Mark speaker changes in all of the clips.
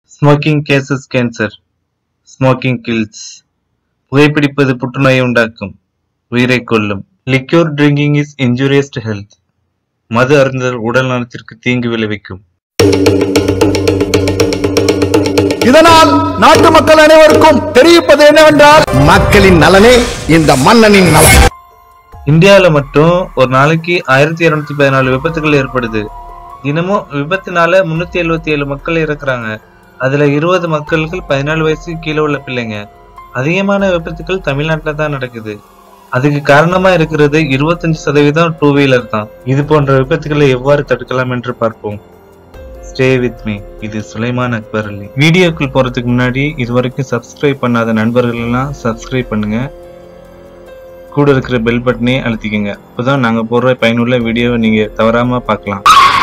Speaker 1: smoking causes cancer smoking kills புகைப்பிடிப்பது புற்றுநோயை உண்டாக்கும் உயிரை கொல்லும் liquor drinking is injurious to health மது அருந்துதல் உடல் நலத்திற்கு தீங்கு விளைவிக்கும்
Speaker 2: இதனால் நாட்டு மக்கள் அனைவருக்கும் தெரிவிப்பது என்னவென்றால் மக்களின் நலனே இந்த மன்னனின் நலன்
Speaker 1: இந்தியாவில் மட்டும் ஒரு நாளைக்கு ஆயிரத்தி இருநூத்தி பதினாலு விபத்துகள் ஏற்படுது தினமும் விபத்துனால முன்னூத்தி எழுபத்தி ஏழு மக்கள் இறக்குறாங்க அதுல இருபது மக்களுக்கு பதினாலு வயசுக்கு கீழே உள்ள பிள்ளைங்க அதிகமான விபத்துக்கள் தமிழ்நாட்டுல தான் நடக்குது அதுக்கு காரணமா இருக்கிறது இருபத்தஞ்சு சதவீதம் டூ வீலர் தான் இது போன்ற விபத்துகளை எவ்வாறு தடுக்கலாம் என்று பார்ப்போம் ஸ்டே வித் மீ இது சுலைமான் அக்பர் அலி வீடியோக்குள் போறதுக்கு முன்னாடி இது வரைக்கும் சப்ஸ்கிரைப் பண்ணாத நண்பர்கள் எல்லாம் சப்ஸ்கிரைப் பண்ணுங்க கூட இருக்கிற பெல் பட்டனே அழுத்திக்கங்க அப்பதான் நாங்க போடுற பயனுள்ள வீடியோவை நீங்க தவறாம பார்க்கலாம்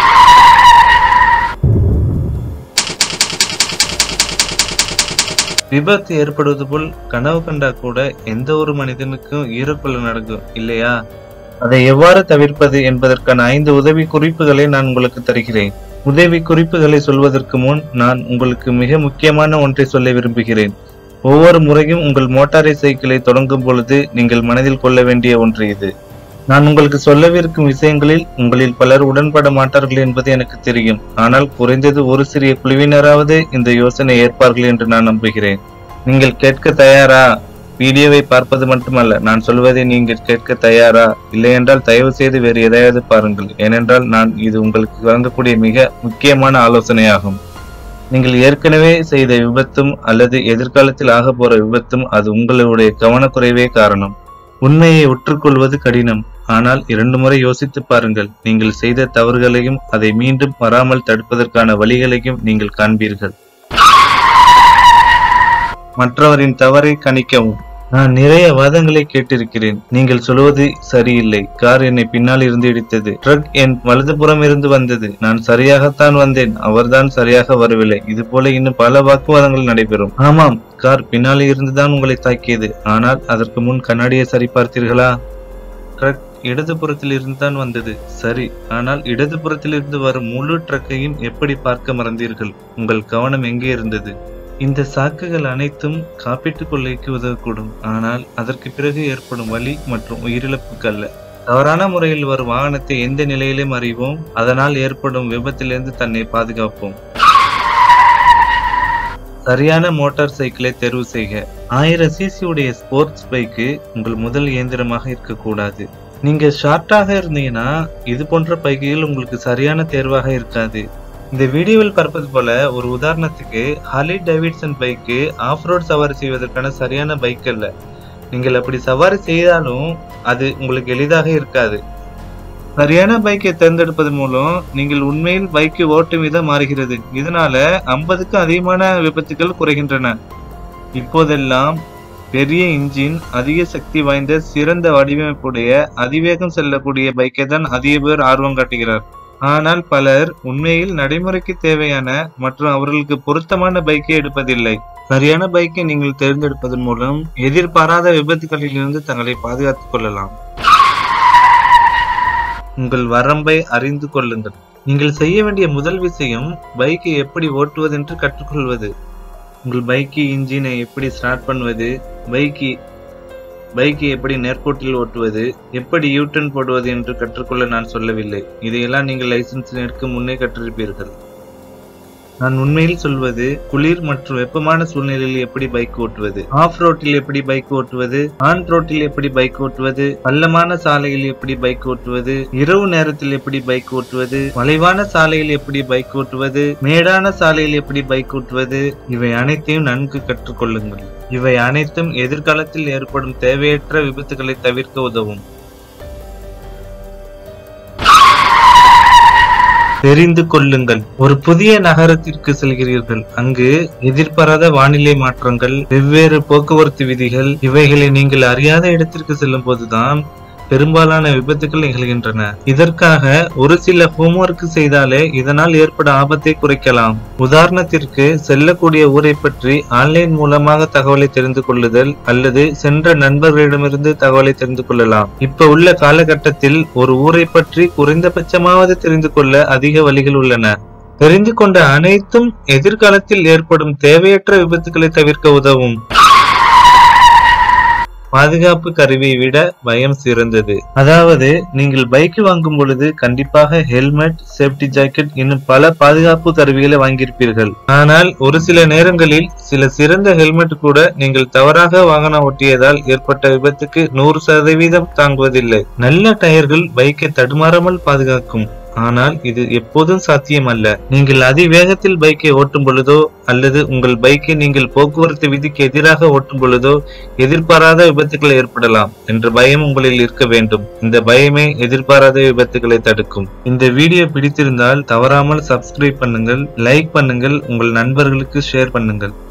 Speaker 1: விபத்து ஏற்படுவது போல் கனவு கண்டா கூட எந்த ஒரு மனிதனுக்கும் ஈரக்குள்ள நடக்கும் இல்லையா அதை எவ்வாறு தவிர்ப்பது என்பதற்கான ஐந்து உதவி குறிப்புகளை நான் உங்களுக்கு தருகிறேன் உதவி குறிப்புகளை சொல்வதற்கு முன் நான் உங்களுக்கு மிக முக்கியமான ஒன்றை சொல்ல விரும்புகிறேன் ஒவ்வொரு முறையும் உங்கள் மோட்டாரை சைக்கிளை தொடங்கும் பொழுது நீங்கள் மனதில் கொள்ள வேண்டிய ஒன்று இது நான் உங்களுக்கு சொல்லவிருக்கும் விஷயங்களில் உங்களில் பலர் உடன்பட மாட்டார்கள் என்பது எனக்கு தெரியும் ஆனால் குறைந்தது ஒரு சிறிய குழுவினராவது இந்த யோசனை ஏற்பார்கள் என்று நான் நம்புகிறேன் நீங்கள் கேட்க தயாரா வீடியோவை பார்ப்பது மட்டுமல்ல நான் சொல்வதை நீங்கள் கேட்க தயாரா இல்லையென்றால் தயவு செய்து வேறு எதையாவது பாருங்கள் ஏனென்றால் நான் இது உங்களுக்கு வழங்கக்கூடிய மிக முக்கியமான ஆலோசனையாகும் நீங்கள் ஏற்கனவே செய்த விபத்தும் அல்லது எதிர்காலத்தில் ஆக போற விபத்தும் அது உங்களுடைய கவனக்குறைவே காரணம் உண்மையை ஒற்றுக்கொள்வது கடினம் ஆனால் இரண்டு முறை யோசித்து பாருங்கள் நீங்கள் செய்த தவறுகளையும் அதை மீண்டும் வராமல் தடுப்பதற்கான வழிகளையும் நீங்கள் காண்பீர்கள் மற்றவரின் தவறை கணிக்கவும் நான் நிறைய வாதங்களை கேட்டிருக்கிறேன் நீங்கள் சொல்வது சரியில்லை கார் என்னை பின்னால் இருந்து இடித்தது ட்ரக் என் வலதுபுறம் இருந்து வந்தது நான் சரியாகத்தான் வந்தேன் அவர்தான் சரியாக வரவில்லை இது போல இன்னும் பல வாக்குவாதங்கள் நடைபெறும் ஆமாம் கார் பின்னாலே இருந்துதான் உங்களை தாக்கியது ஆனால் அதற்கு முன் கண்ணாடியை சரி பார்த்தீர்களா ட்ரக் இடதுபுறத்தில் இருந்துதான் வந்தது சரி ஆனால் இடதுபுறத்தில் இருந்து வரும் முழு ட்ரக்கையும் எப்படி பார்க்க மறந்தீர்கள் உங்கள் கவனம் எங்கே இருந்தது இந்த சாக்குகள் அனைத்தும் காப்பீட்டுக் கொள்ளைக்கு உதவக்கூடும் ஆனால் அதற்கு பிறகு ஏற்படும் வலி மற்றும் உயிரிழப்புக்கு அல்ல தவறான முறையில் வரும் வாகனத்தை எந்த நிலையிலும் அறிவோம் அதனால் ஏற்படும் விபத்திலிருந்து தன்னை பாதுகாப்போம் சரியான மோட்டார் சைக்கிளை தேர்வு செய்க ஆயிரம் சிசி உடைய ஸ்போர்ட்ஸ் பைக்கு உங்கள் முதல் இயந்திரமாக இருக்கக்கூடாது நீங்க ஷார்ட்டாக இருந்தீங்கன்னா இது போன்ற பைக்குகள் உங்களுக்கு சரியான தேர்வாக இருக்காது இந்த வீடியோவில் பார்ப்பது போல ஒரு உதாரணத்துக்கு Harley Davidson bike off road சவாரி செய்வதற்கான சரியான பைக் அல்ல நீங்கள் அப்படி சவாரி செய்தாலும் அது உங்களுக்கு எளிதாக இருக்காது சரியான பைக்கை தேர்ந்தெடுப்பதன் மூலம் நீங்கள் உண்மையில் பைக்கு ஓட்டும் விதம் மாறுகிறது இதனால ஐம்பதுக்கும் அதிகமான விபத்துகள் குறைகின்றன இப்போதெல்லாம் பெரிய இன்ஜின் அதிக சக்தி வாய்ந்த சிறந்த வடிவமைப்புடைய அதிவேகம் செல்லக்கூடிய பைக்கை தான் அதிக பேர் ஆர்வம் காட்டுகிறார் ஆனால் பலர் உண்மையில் நடைமுறைக்கு தேவையான மற்றும் அவர்களுக்கு பொருத்தமான பைக்கை எடுப்பதில்லை சரியான பைக்கை நீங்கள் தேர்ந்தெடுப்பதன் மூலம் எதிர்பாராத விபத்துகளில் இருந்து தங்களை பாதுகாத்துக் கொள்ளலாம் உங்கள் வரம்பை அறிந்து கொள்ளுங்கள் நீங்கள் செய்ய வேண்டிய முதல் விஷயம் பைக்கை எப்படி ஓட்டுவது என்று கற்றுக்கொள்வது உங்கள் பைக்கு இன்ஜினை எப்படி ஸ்டார்ட் பண்ணுவது பைக்கு பைக்கை எப்படி நேர்கோட்டில் ஓட்டுவது எப்படி யூட்டன் போடுவது என்று கற்றுக்கொள்ள நான் சொல்லவில்லை இதையெல்லாம் நீங்கள் லைசன்ஸ் எடுக்கும் முன்னே கற்றிருப்பீர்கள் நான் உண்மையில் சொல்வது குளிர் மற்றும் வெப்பமான சூழ்நிலையில் எப்படி பைக் ஓட்டுவது ஆஃப் ரோட்டில் எப்படி பைக் ஓட்டுவது ஆன் ரோட்டில் எப்படி பைக் ஓட்டுவது பள்ளமான சாலையில் எப்படி பைக் ஓட்டுவது இரவு நேரத்தில் எப்படி பைக் ஓட்டுவது மலைவான சாலையில் எப்படி பைக் ஓட்டுவது மேடான சாலையில் எப்படி பைக் ஓட்டுவது இவை அனைத்தையும் நன்கு கற்றுக்கொள்ளுங்கள் இவை அனைத்தும் எதிர்காலத்தில் ஏற்படும் தேவையற்ற விபத்துகளை தவிர்க்க உதவும் தெரிந்து கொள்ளுங்கள் ஒரு புதிய நகரத்திற்கு செல்கிறீர்கள் அங்கு எதிர்பாராத வானிலை மாற்றங்கள் வெவ்வேறு போக்குவரத்து விதிகள் இவைகளை நீங்கள் அறியாத இடத்திற்கு செல்லும் போதுதான் பெரும்பாலான விபத்துகள் நிகழ்கின்றன இதற்காக ஒரு சில ஹோம்ஒர்க் செய்தாலே இதனால் ஏற்பட ஆபத்தை குறைக்கலாம் உதாரணத்திற்கு செல்லக்கூடிய ஊரை பற்றி ஆன்லைன் மூலமாக தகவலை தெரிந்து கொள்ளுதல் அல்லது சென்ற நண்பர்களிடமிருந்து தகவலை தெரிந்து கொள்ளலாம் இப்ப உள்ள காலகட்டத்தில் ஒரு ஊரை பற்றி குறைந்தபட்சமாவது தெரிந்து கொள்ள அதிக வழிகள் உள்ளன தெரிந்து கொண்ட அனைத்தும் எதிர்காலத்தில் ஏற்படும் தேவையற்ற விபத்துகளை தவிர்க்க உதவும் பாதுகாப்பு கருவியை விட பயம் சிறந்தது அதாவது நீங்கள் பைக் வாங்கும் பொழுது கண்டிப்பாக ஹெல்மெட் சேஃப்டி ஜாக்கெட் இன்னும் பல பாதுகாப்பு கருவிகளை வாங்கியிருப்பீர்கள் ஆனால் ஒரு சில நேரங்களில் சில சிறந்த ஹெல்மெட் கூட நீங்கள் தவறாக வாகனம் ஓட்டியதால் ஏற்பட்ட விபத்துக்கு நூறு சதவீதம் தாங்குவதில்லை நல்ல டயர்கள் பைக்கை தடுமாறாமல் பாதுகாக்கும் ஆனால் இது எப்போதும் சாத்தியம் அல்ல நீங்கள் அதிவேகத்தில் பைக்கை ஓட்டும் பொழுதோ அல்லது உங்கள் பைக்கை நீங்கள் போக்குவரத்து விதிக்கு எதிராக ஓட்டும் பொழுதோ எதிர்பாராத விபத்துகள் ஏற்படலாம் என்ற பயம் உங்களில் இருக்க வேண்டும் இந்த பயமே எதிர்பாராத விபத்துகளை தடுக்கும் இந்த வீடியோ பிடித்திருந்தால் தவறாமல் சப்ஸ்கிரைப் பண்ணுங்கள் லைக் பண்ணுங்கள் உங்கள் நண்பர்களுக்கு ஷேர் பண்ணுங்கள்